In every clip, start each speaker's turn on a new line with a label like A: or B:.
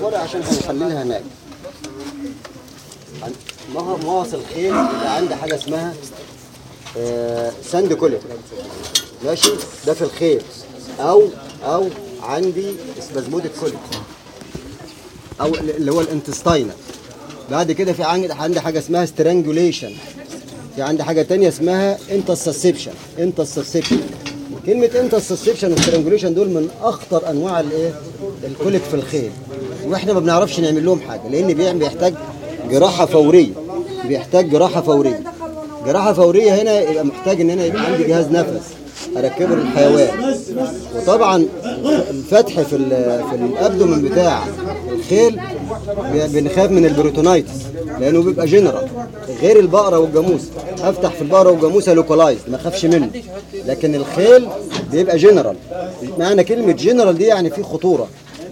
A: ورقه عشان هنحللها هناك عن- مه- مواصل الخيل يبقى عندي حاجه اسمها آه، ساند كوليك ماشي ده في الخيل او او عندي سبازموديك كوليك او اللي هو الانتستاينال بعد كده في عندي عندي حاجه اسمها سترانجوليشن في عندي حاجه تانية اسمها انتسسبشن انتسسبشن كلمه انتسسبشن والسترانجوليشن دول من اخطر انواع الايه الكوليك في الخيل واحنا ما بنعرفش نعمل لهم حاجه لان بيعمل بيحتاج جراحه فوريه بيحتاج جراحه فوريه جراحه فوريه هنا يبقى محتاج ان انا يبقى عندي جهاز نفس اركبه للحيوان وطبعا الفتح في ال- في الابدومن بتاع الخيل بي- بنخاف من البروتونايتس لانه بيبقى جنرال غير البقره والجاموس افتح في البقره والجاموسه لوكالايز ما اخافش منه لكن الخيل بيبقى جنرال معنى كلمه جنرال دي يعني في خطوره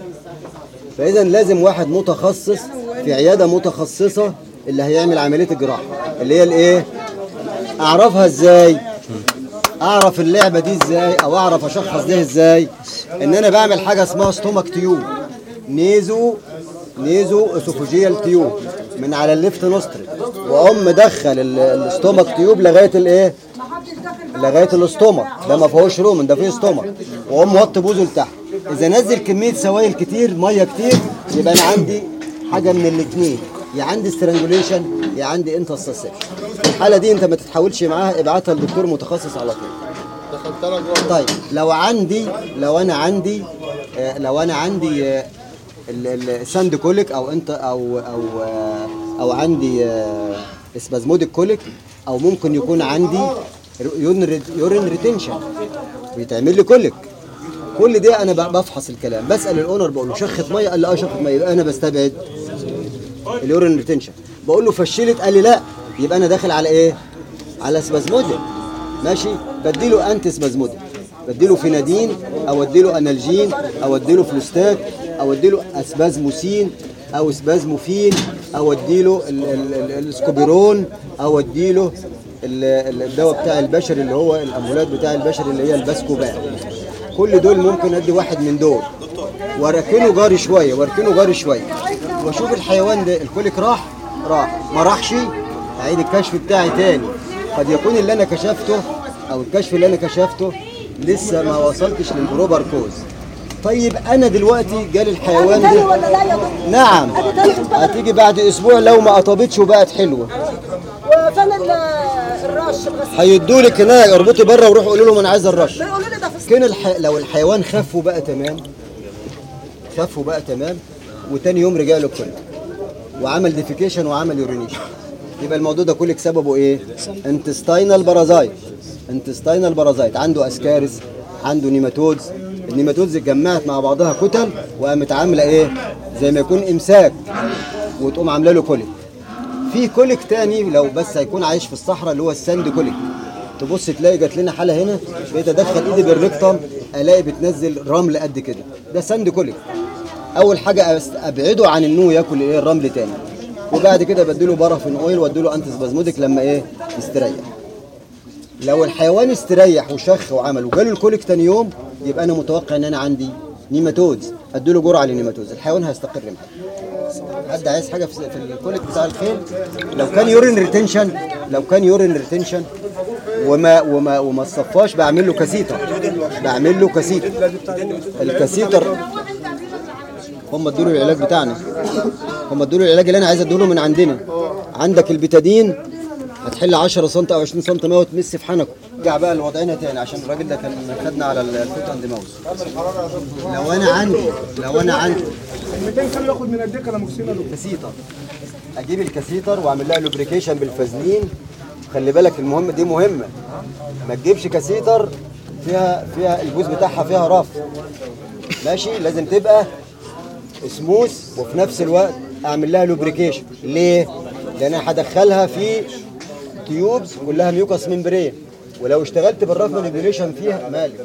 A: فاذا لازم واحد متخصص في عياده متخصصه اللي هيعمل عمليه الجراحه اللي هي الايه اعرفها ازاي اعرف اللعبه دي ازاي او اعرف اشخص ده ازاي ان انا بعمل حاجه اسمها ستومك تيوب نيزو نيزو اسوفوجيال تيوب من على الليفت نوستري واقوم مدخل ال- الستومك تيوب لغايه الايه لغايه الاستومك ده ما فيهوش رومن ده فيه استومك واقوم موطي بوزه لتحت اذا نزل كميه سوائل كتير ميه كتير يبقى انا عندي حاجه من الاثنين يا عندي سترانجوليشن يا عندي انترسسبشن في الحاله دي انت ما تتحاولش معاها ابعتها لدكتور متخصص على طول
B: دخلتها جوه
A: طيب لو عندي لو انا عندي آه، لو انا عندي آه، ال- ال- الساند كوليك او انت او او آه، او عندي آه، اسبازموديك كوليك او ممكن يكون عندي يورين يورين ريتنشن بيتعمل لي كوليك كل ده انا ب- بفحص الكلام بسال الاونر بقول له شخت ميه قال لي اه شخت ميه يبقى انا بستبعد اليورين ريتنشن بقول له فشلت قال لي لا يبقى انا داخل على ايه على سبازموديك ماشي بديله انتي سبازموديك بديله فينادين او اديله انالجين او اديله فلوستاك او اديله اسبازموسين او اسبازموفين او اديله ال- ال- ال- السكوبيرون او اديله ال- ال- الدواء بتاع البشر اللي هو الامبولات بتاع البشر اللي هي الباسكوبان كل دول ممكن ادي واحد من دول واركنه جاري شويه واركنه جاري شويه واشوف الحيوان ده الكوليك راح راح ما راحش اعيد الكشف بتاعي تاني قد يكون اللي انا كشفته او الكشف اللي انا كشفته لسه ما وصلتش للبروبر كوز طيب انا دلوقتي جالي الحيوان
C: تاني
A: ده
C: ولا لا يا دكتور؟
A: نعم
C: أدي تاني تتبدل.
A: هتيجي بعد اسبوع لو ما قطبتش وبقت حلوه
C: وفين ال- الرش بس
A: هيدوا لي كنايه اربطي بره وروح قولوا لهم انا عايز الرش
C: بيقولوا لي ده في
A: كان الح... لو الحيوان خف وبقى تمام خف وبقى تمام وتاني يوم رجع له الكل وعمل ديفيكيشن وعمل يورينيشن يبقى الموضوع ده كله سببه ايه؟ انتستاينال بارازايت انتستاينال بارازايت عنده اسكارس عنده نيماتودز النيماتودز اتجمعت مع بعضها كتل وقامت عامله ايه؟ زي ما يكون امساك وتقوم عامله له كوليك في كوليك تاني لو بس هيكون عايش في الصحراء اللي هو الساند كوليك تبص تلاقي جات لنا حاله هنا بقيت ادخل ايدي بالريكتم الاقي بتنزل رمل قد كده ده ساند كوليك اول حاجه أس- ابعده عن انه ياكل ايه الرمل تاني وبعد كده بديله بارافين اويل واديله انتي سبازموديك لما ايه يستريح لو الحيوان استريح وشخ وعمل وجاله الكوليك تاني يوم يبقى انا متوقع ان انا عندي نيماتودز اديله جرعه للنيماتودز الحيوان هيستقر معايا حد عايز حاجه في في الكوليك بتاع الخيل لو كان يورين ريتنشن لو كان يورين ريتنشن وما وما وما صفاش بعمل له كاسيتر بعمل له كاسيتر الكاسيتر هم ادوا له العلاج بتاعنا هم ادوا له العلاج اللي انا عايز اديه له من عندنا عندك البيتادين هتحل 10 سم او 20 سم ميه وتمس في حنكه ارجع بقى لوضعنا تاني عشان الراجل ده كان خدنا على الفوت اند ماوس لو انا عندي لو انا عندي
B: 200 كيلو ياخد من قد ايه كلاموكسين يا دكتور؟
A: كاسيتر اجيب الكاسيتر واعمل لها لوبريكيشن بالفازلين خلي بالك المهم دي مهمه ما تجيبش كاسيتر فيها فيها الجوز بتاعها فيها رف ماشي لازم تبقى سموث وفي نفس الوقت اعمل لها لوبريكيشن ليه لان انا هدخلها في تيوبز كلها ميوكاس ممبرين ولو اشتغلت بالرف مانيبيوليشن فيها مالك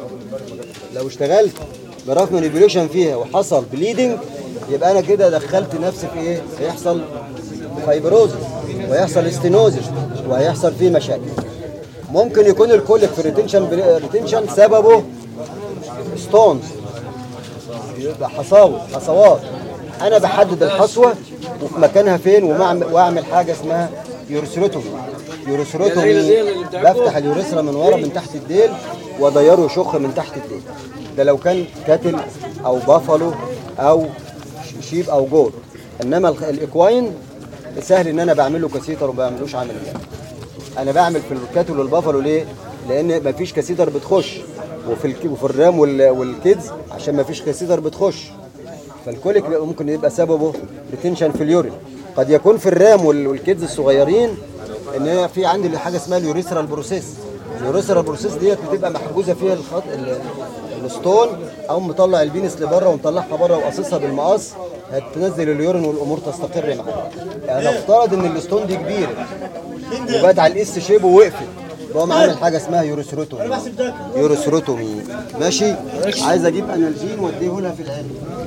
A: لو اشتغلت براف مانيبيوليشن فيها وحصل بليدنج يبقى انا كده دخلت نفسي في ايه؟ هيحصل فايبروزس وهيحصل استينوزس وهيحصل فيه مشاكل. ممكن يكون الكوليك في الريتنشن ريتنشن سببه ستونز يبقى حصاوي حصوات انا بحدد الحصوه وفي مكانها فين ومعم- واعمل حاجه اسمها يورثروتومي يورثروتومي بفتح اليورثرا من ورا من تحت الديل واضيره يشخ من تحت الديل ده لو كان كاتل او بافالو او ش- شيب او جور انما الخ- الاكواين سهل ان انا بعمل له كاسيتر وما بعملوش عمليات انا بعمل في الكاتل والبافالو ليه لان مفيش كاسيتر بتخش وفي الك... وفي الرام وال... والكيدز عشان مفيش كاسيتر بتخش فالكوليك ممكن يبقى سببه ريتنشن في اليورين قد يكون في الرام وال... والكيدز الصغيرين ان هي في عندي حاجه اسمها اليوريثرال بروسيس اليوريثرال بروسيس ديت بتبقى محجوزه فيها الخط ال... الستون او مطلع البينس لبره ومطلعها بره وقاصصها بالمقص هتنزل اليورين والامور تستقر معاها يعني افترض ان الستون دي كبيره وبقت على الاس شيب ووقفت بقوم عامل حاجه اسمها يوروثروتومي يوروثروتومي ماشي عايز اجيب انالجين واديه لها في العين